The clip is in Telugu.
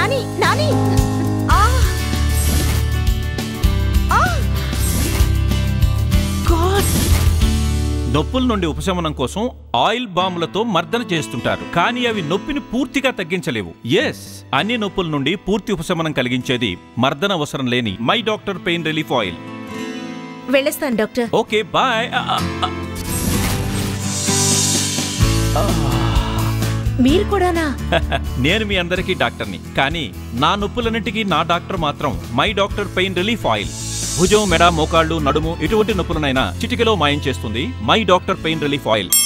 నాని నాని ఆ! ఆ! గాడ్! నొప్పుల నుండి ఉపశమనం కోసం ఆయిల్ బాంబులతో మర్దన చేస్తుంటారు కానీ అవి నొప్పిని పూర్తిగా తగ్గించలేవు ఎస్ అన్ని నొప్పుల నుండి పూర్తి ఉపశమనం కలిగించేది మర్దన అవసరం లేని my doctor pain relief oil వెళ్ళొస్తాను డాక్టర్ ఓకే బాయ్ మీరు కూడానా నేను మీ అందరికీ డాక్టర్ని కానీ నా నొప్పులన్నిటికీ నా డాక్టర్ మాత్రం my doctor pain relief oil భుజం మెడ మోకాళ్ళు నడుము ఎటువంటి నొప్పులనైనా చిటికెలో మాయం చేస్తుంది my doctor pain relief oil